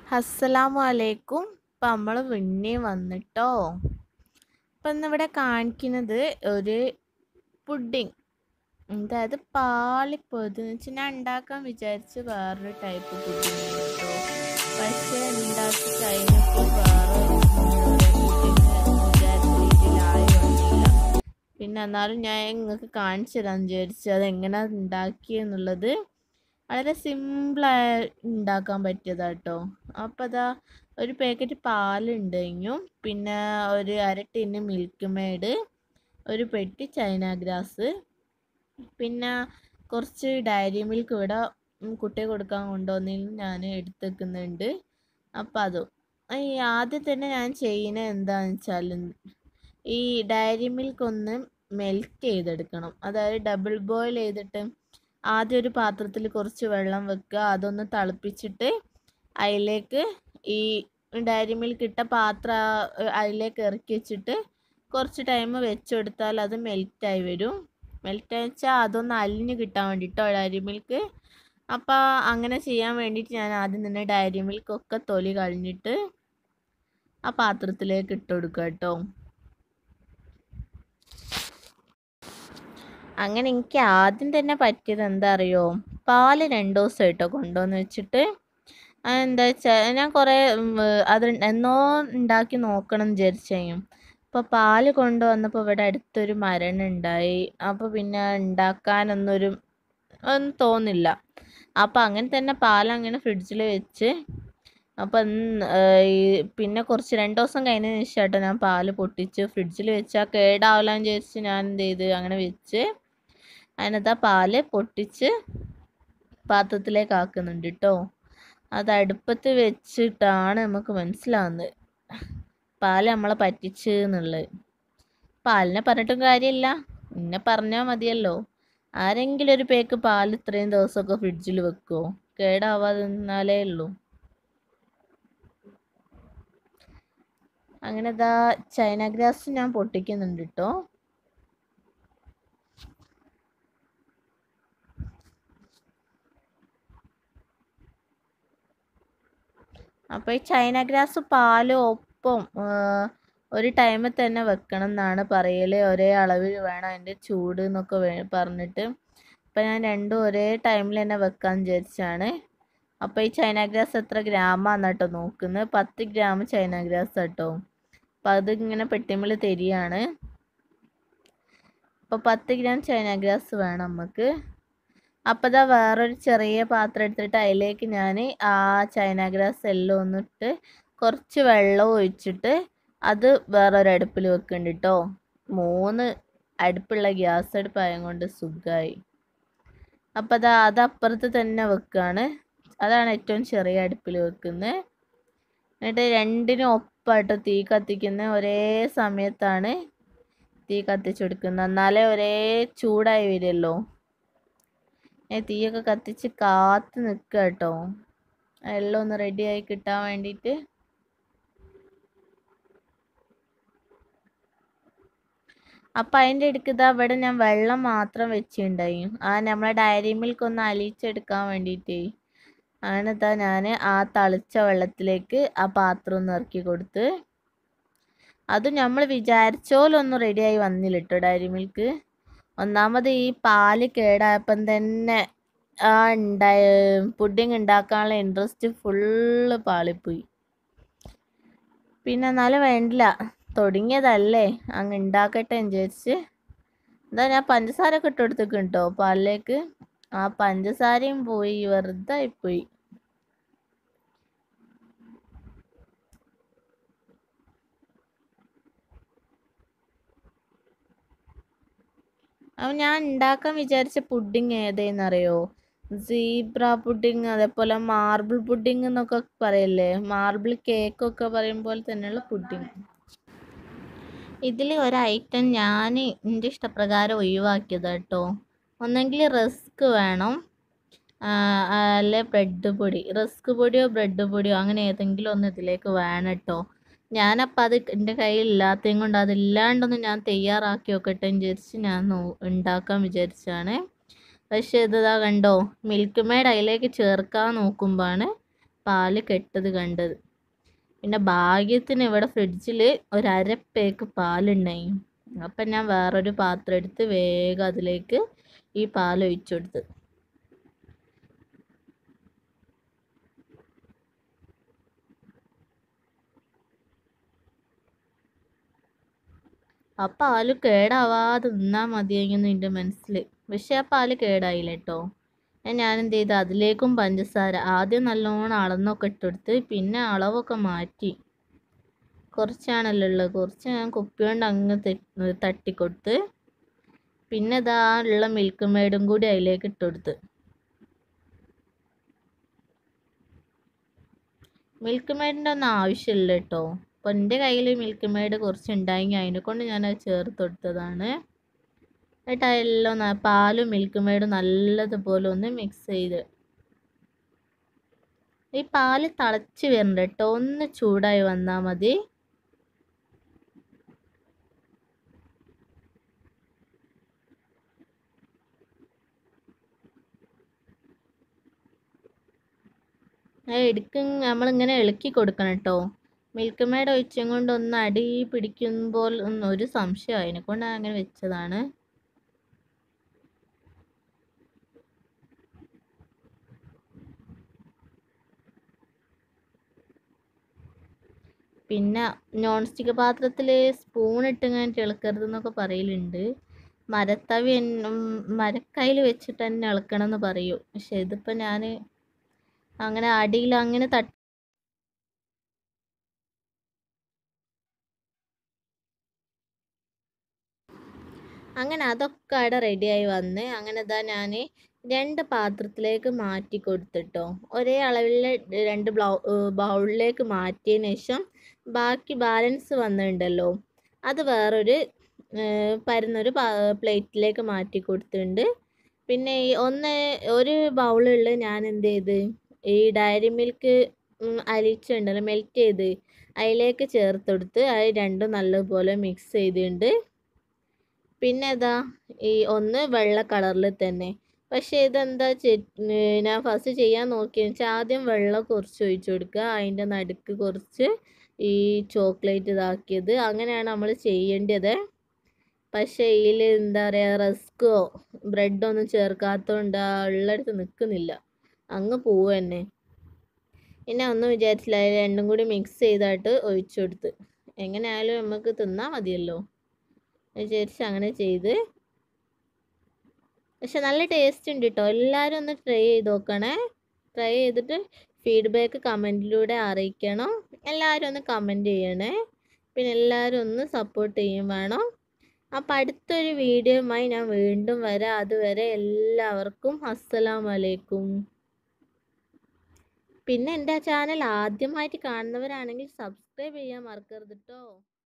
അസ്സലാമു അലൈക്കും ഇപ്പം നമ്മൾ പിന്നെയും വന്നിട്ടോ ഇപ്പം ഇന്നിവിടെ കാണിക്കുന്നത് ഒരു പുഡിങ് അതായത് പാളിപ്പോയത് എന്ന് വെച്ചാൽ ഞാൻ ഉണ്ടാക്കാൻ വിചാരിച്ച് വേറൊരു ടൈപ്പ് പുഡിങ് കേട്ടോ പക്ഷേ ഉണ്ടാക്കി കഴിഞ്ഞപ്പോൾ വേറെ വിചാരിച്ച രീതിയിലായി വന്നില്ല പിന്നെ എന്നാലും ഞാൻ നിങ്ങൾക്ക് കാണിച്ചു തരാൻ വിചാരിച്ചു അതെങ്ങനെ ഉണ്ടാക്കിയെന്നുള്ളത് വളരെ സിമ്പിളായി ഉണ്ടാക്കാൻ പറ്റിയതാട്ടോ അപ്പോൾ അതാ ഒരു പാക്കറ്റ് പാലുണ്ട് കഴിഞ്ഞും പിന്നെ ഒരു അര ടിന്ന് മിൽക്ക് മെയ്ഡ് ഒരു പെട്ടി ചൈന ഗ്രാസ് പിന്നെ കുറച്ച് ഡയറി മിൽക്ക് ഇവിടെ കുട്ടിയെ കൊടുക്കാൻ കൊണ്ടുവന്നതിൽ ഞാൻ എടുത്ത് വെക്കുന്നുണ്ട് അപ്പോൾ അതും ഈ ആദ്യം തന്നെ ഞാൻ ചെയ്യുന്നത് എന്താണെന്ന് വെച്ചാൽ ഈ ഡയറി മിൽക്ക് ഒന്ന് മെൽറ്റ് ചെയ്തെടുക്കണം അതായത് ഡബിൾ ബോയിൽ ചെയ്തിട്ട് ആദ്യം ഒരു പാത്രത്തിൽ കുറച്ച് വെള്ളം വെക്കുക അതൊന്ന് തിളപ്പിച്ചിട്ട് അതിലേക്ക് ഈ ഡയറി മിൽക്ക് ഇട്ട പാത്രം അതിലേക്ക് ഇറക്കി വെച്ചിട്ട് കുറച്ച് ടൈം വെച്ചെടുത്താൽ അത് മെൽറ്റായി വരും മെൽറ്റായി വെച്ചാൽ അതൊന്ന് അലിഞ്ഞ് കിട്ടാൻ വേണ്ടിയിട്ടോ ഡയറി മിൽക്ക് അപ്പോൾ അങ്ങനെ ചെയ്യാൻ വേണ്ടിയിട്ട് ഞാൻ ആദ്യം തന്നെ ഡയറി മിൽക്ക് ഒക്കെ തൊലി കളഞ്ഞിട്ട് ആ പാത്രത്തിലേക്ക് ഇട്ട് കൊടുക്കുക കേട്ടോ അങ്ങനെ എനിക്ക് ആദ്യം തന്നെ പറ്റിയത് എന്താ അറിയോ പാല് രണ്ട് ദിവസം കേട്ടോ കൊണ്ടുവന്ന് വെച്ചിട്ട് എന്താ വെച്ചാൽ ഞാൻ കുറേ അത് എന്നോ ഉണ്ടാക്കി നോക്കണം വിചാരിച്ചു ചെയ്യും അപ്പോൾ പാല് കൊണ്ടുവന്നപ്പോൾ ഇവിടെ അടുത്തൊരു മരണം ഉണ്ടായി അപ്പോൾ പിന്നെ ഉണ്ടാക്കാനൊന്നൊരു ഒന്നും തോന്നില്ല അപ്പോൾ അങ്ങനെ തന്നെ പാൽ അങ്ങനെ ഫ്രിഡ്ജിൽ വെച്ച് അപ്പം ഈ പിന്നെ കുറച്ച് രണ്ട് ദിവസം കഴിഞ്ഞതിന് ശേഷം കേട്ടോ ഞാൻ പാല് പൊട്ടിച്ച് ഫ്രിഡ്ജിൽ വെച്ചാൽ കേടാവില്ലാന്ന് വിചാരിച്ച് ഞാൻ എന്ത് ചെയ്ത് അങ്ങനെ വെച്ച് അതിനകത്ത് ആ പാല് പൊട്ടിച്ച് പാത്രത്തിലേക്ക് ആക്കുന്നുണ്ട് കേട്ടോ അത് അടുപ്പത്ത് വെച്ചിട്ടാണ് നമുക്ക് മനസ്സിലാവുന്നത് പാല് നമ്മളെ പറ്റിച്ച് എന്നുള്ളത് പാലിനെ പറഞ്ഞിട്ടും കാര്യമില്ല എന്നെ പറഞ്ഞാൽ മതിയല്ലോ ആരെങ്കിലും ഒരു പേക്ക് പാൽ ഇത്രയും ദിവസമൊക്കെ ഫ്രിഡ്ജിൽ വെക്കുമോ കേടാവാതെ നിന്നാലേ ഉള്ളൂ അങ്ങനെ ഇതാ ചൈന ഗ്രാസ് ഞാൻ പൊട്ടിക്കുന്നുണ്ട് കേട്ടോ അപ്പോൾ ഈ ചൈന ഗ്രാസ് പാല് ഒപ്പം ഒരു ടൈമിൽ തന്നെ വെക്കണം എന്നാണ് പറയൽ ഒരേ അളവിൽ വേണം അതിൻ്റെ ചൂട് എന്നൊക്കെ വേ പറഞ്ഞിട്ട് അപ്പോൾ ഞാൻ രണ്ടും ഒരേ ടൈമിൽ തന്നെ വെക്കാൻ വിചാരിച്ചാണ് അപ്പോൾ ഈ ചൈന ഗ്രാസ് എത്ര ഗ്രാമാന്ന് കേട്ടോ നോക്കുന്നത് പത്ത് ഗ്രാം ചൈന ഗ്രാസ് കേട്ടോ അപ്പോൾ അതിങ്ങനെ പെട്ടിമ്മൽ തരികയാണ് അപ്പോൾ പത്ത് ഗ്രാം ചൈന ഗ്രാസ് വേണം നമുക്ക് അപ്പോൾ ഇതാ വേറൊരു ചെറിയ പാത്രം എടുത്തിട്ട് അതിലേക്ക് ഞാൻ ആ ചൈന ഗ്രാസ് എല്ലാം ഒന്നിട്ട് കുറച്ച് വെള്ളം ഒഴിച്ചിട്ട് അത് വേറൊരു അടുപ്പിൽ വെക്കുന്നുണ്ട് കേട്ടോ മൂന്ന് അടുപ്പുള്ള ഗ്യാസ് അടുപ്പായത് കൊണ്ട് സുഖമായി അപ്പോൾ അതാ അത് അപ്പുറത്ത് തന്നെ വെക്കുകയാണ് അതാണ് ഏറ്റവും ചെറിയ അടുപ്പിൽ വെക്കുന്നത് എന്നിട്ട് രണ്ടിനും ഒപ്പായിട്ട് തീ കത്തിക്കുന്ന ഒരേ സമയത്താണ് തീ കത്തിച്ചു കൊടുക്കുന്നത് എന്നാലേ ഒരേ ചൂടായി വരുമല്ലോ ഞാൻ തീയൊക്കെ കത്തിച്ച് കാത്ത് നിൽക്കുക കേട്ടോ എല്ലാം ഒന്ന് റെഡിയായി കിട്ടാൻ വേണ്ടിയിട്ട് അപ്പം അതിൻ്റെ ഇടയ്ക്ക് ഇതാ ഇവിടെ ഞാൻ വെള്ളം മാത്രം വെച്ചിട്ടുണ്ടായി ആ നമ്മളെ ഡയറി മിൽക്ക് ഒന്ന് അലിയിച്ചെടുക്കാൻ വേണ്ടിയിട്ട് ആണ് ഇതാ ഞാൻ ആ തളിച്ച വെള്ളത്തിലേക്ക് ആ പാത്രം ഒന്ന് ഇറക്കി കൊടുത്ത് അത് നമ്മൾ വിചാരിച്ചോലൊന്നും റെഡിയായി വന്നില്ല കേട്ടോ ഡയറി മിൽക്ക് ഒന്നാമത് ഈ പാല് കേടായപ്പം തന്നെ ആ ഉണ്ടായ പുഡിങ് ഉണ്ടാക്കാനുള്ള ഇൻട്രസ്റ്റ് ഫുള്ള് പാളിപ്പോയി പിന്നെ എന്നാലും വേണ്ടില്ല തുടങ്ങിയതല്ലേ അങ്ങ് ഉണ്ടാക്കട്ടെ എന്ന് വിചാരിച്ച് എന്താ ഞാൻ പഞ്ചസാര ഒക്കെ ഇട്ട് കൊടുത്തേക്കും കേട്ടോ പാലിലേക്ക് ആ പഞ്ചസാരയും പോയി വെറുതെ ആയിപ്പോയി അപ്പം ഞാൻ ഉണ്ടാക്കാൻ വിചാരിച്ച പുഡിങ് ഏതേന്നറിയോ സീബ്ര പുഡിങ് അതേപോലെ മാർബിൾ പുഡിങ് എന്നൊക്കെ പറയല്ലേ മാർബിൾ കേക്കൊക്കെ പറയും പോലെ തന്നെയുള്ള പുഡിങ് ഇതിൽ ഒരു ഐറ്റം ഞാൻ എൻ്റെ ഇഷ്ടപ്രകാരം ഒഴിവാക്കിയത് കേട്ടോ ഒന്നെങ്കിൽ റിസ്ക് വേണം അല്ലെ ബ്രെഡ് പൊടി റിസ്ക് പൊടിയോ ബ്രെഡ് പൊടിയോ അങ്ങനെ ഏതെങ്കിലും ഒന്ന് ഇതിലേക്ക് വേണം കേട്ടോ ഞാനപ്പോൾ അത് എൻ്റെ കയ്യിൽ ഇല്ലാത്തതും കൊണ്ട് അതില്ലാണ്ടൊന്ന് ഞാൻ തയ്യാറാക്കി നോക്കട്ടെ എന്ന് വിചാരിച്ച് ഞാൻ നോ ഉണ്ടാക്കാൻ വിചാരിച്ചാണ് പക്ഷേ ഇതാ കണ്ടോ മിൽക്ക് മെയ്ഡ് അതിലേക്ക് ചേർക്കാൻ നോക്കുമ്പോഴാണ് പാല് കെട്ടത് കണ്ടത് പിന്നെ ഭാഗ്യത്തിന് ഇവിടെ ഫ്രിഡ്ജിൽ ഒരു അര പേക്ക് പാലുണ്ടായി അപ്പം ഞാൻ വേറൊരു പാത്രം എടുത്ത് വേഗം അതിലേക്ക് ഈ പാൽ ഒഴിച്ചു കൊടുത്ത് ആ പാല് കേടാവാതെ നിന്നാൽ മതിയെങ്കിൽ എൻ്റെ മനസ്സിൽ പക്ഷെ ആ പാല് കേടായില്ല കേട്ടോ ഞാൻ എന്ത് ചെയ്തു അതിലേക്കും പഞ്ചസാര ആദ്യം നല്ലോണം അളന്നൊക്കെ ഇട്ടെടുത്ത് പിന്നെ അളവൊക്കെ മാറ്റി കുറച്ചാണല്ലോ ഉള്ളത് കുറച്ച് ഞാൻ കുപ്പി കൊണ്ട് അങ്ങ് തെ- തട്ടിക്കൊടുത്ത് പിന്നെ ഇതാ ഉള്ള മിൽക്ക് മെയ്ഡും കൂടി അതിലേക്ക് ഇട്ടുകൊടുത്ത് മിൽക്ക് മെയ്ഡിൻ്റെ ഒന്നും ആവശ്യമില്ല കേട്ടോ അപ്പോൾ എൻ്റെ കയ്യിൽ മിൽക്ക് മെയ്ഡ് കുറച്ച് ഉണ്ടായെങ്കിൽ അതിനെ കൊണ്ട് ഞാനത് ചേർത്ത് കൊടുത്തതാണ് എന്നിട്ട് അതെല്ലാം ന- പാലും മിൽക്ക് മെയ്ഡും നല്ലതുപോലെ ഒന്ന് മിക്സ് ചെയ്ത് ഈ പാല് തിളച്ച് വരണ്ട കേട്ടോ ഒന്ന് ചൂടായി വന്നാൽ മതി എടുക്കും നമ്മളിങ്ങനെ ഇളക്കി കൊടുക്കണം കേട്ടോ മിൽക്ക് മെയ്ഡ് ഒഴിച്ചും കൊണ്ട് ഒന്ന് അടി പിടിക്കുമ്പോൾ ഒന്നും ഒരു സംശയം അതിനെ കൊണ്ട് അങ്ങനെ വെച്ചതാണ് പിന്നെ നോൺ സ്റ്റിക്ക് പാത്രത്തിൽ സ്പൂൺ ഇട്ട് ഇങ്ങനെ ഇളക്കരുത് എന്നൊക്കെ പറയലുണ്ട് മരത്തവി മരക്കയിൽ വെച്ചിട്ട് തന്നെ ഇളക്കണം എന്ന് പറയും പക്ഷെ ഇതിപ്പോൾ ഞാൻ അങ്ങനെ അടിയിൽ അങ്ങനെ തട്ടി അങ്ങനെ അതൊക്കെ അവിടെ റെഡിയായി വന്ന് അങ്ങനെ ഇതാ ഞാൻ രണ്ട് പാത്രത്തിലേക്ക് മാറ്റി കൊടുത്തിട്ടോ ഒരേ അളവിലെ രണ്ട് ബ്ലൗ ബൗളിലേക്ക് മാറ്റിയതിന് ശേഷം ബാക്കി ബാലൻസ് വന്നിട്ടുണ്ടല്ലോ അത് വേറൊരു ഏർ പരന്നൊരു പ്ലേറ്റിലേക്ക് മാറ്റി കൊടുത്തിട്ടുണ്ട് പിന്നെ ഈ ഒന്ന് ഒരു ബൗളിൽ ഞാൻ എന്ത് ചെയ്ത് ഈ ഡയറി മിൽക്ക് അലിച്ചുണ്ടല്ലോ മെൽറ്റ് ചെയ്ത് അതിലേക്ക് ചേർത്ത് കൊടുത്ത് അത് രണ്ടും നല്ലപോലെ മിക്സ് ചെയ്തിട്ടുണ്ട് പിന്നെ ഇതാ ഈ ഒന്ന് വെള്ള കളറിൽ തന്നെ പക്ഷേ ഇതെന്താ ചെ- ഏർ ഞാൻ ഫസ്റ്റ് ചെയ്യാൻ നോക്കിയെന്ന് വെച്ചാൽ ആദ്യം വെള്ളം കുറച്ച് ഒഴിച്ചു കൊടുക്കുക അതിൻ്റെ നടുക്ക് കുറച്ച് ഈ ചോക്ലേറ്റ് ഇതാക്കിയത് അങ്ങനെയാണ് നമ്മൾ ചെയ്യേണ്ടത് പക്ഷേ ഇതിൽ എന്താ പറയുക റസ്കോ ബ്രെഡോ ഒന്നും ചേർക്കാത്തതുകൊണ്ട് ആ ഉള്ളിടത്ത് നിൽക്കുന്നില്ല അങ്ങ് പോവുക തന്നെ പിന്നെ ഒന്നും വിചാരിച്ചില്ല അതിൽ രണ്ടും കൂടി മിക്സ് ചെയ്തായിട്ട് ഒഴിച്ചു കൊടുത്ത് എങ്ങനെയായാലും നമുക്ക് തിന്നാൽ മതിയല്ലോ വിചാരിച്ച് അങ്ങനെ ചെയ്ത് പക്ഷെ നല്ല ടേസ്റ്റ് ഉണ്ട് കേട്ടോ എല്ലാവരും ഒന്ന് ട്രൈ ചെയ്ത് നോക്കണേ ട്രൈ ചെയ്തിട്ട് ഫീഡ്ബാക്ക് കമൻറ്റിലൂടെ അറിയിക്കണം എല്ലാവരും ഒന്ന് കമൻറ്റ് ചെയ്യണേ പിന്നെ എല്ലാവരും ഒന്ന് സപ്പോർട്ട് ചെയ്യും വേണം അപ്പം അടുത്തൊരു വീഡിയോയുമായി ഞാൻ വീണ്ടും വരാം അതുവരെ എല്ലാവർക്കും അസ്സലാമു അലൈക്കും പിന്നെ എൻ്റെ ചാനൽ ആദ്യമായിട്ട് കാണുന്നവരാണെങ്കിൽ സബ്സ്ക്രൈബ് ചെയ്യാൻ മറക്കരുത് കേട്ടോ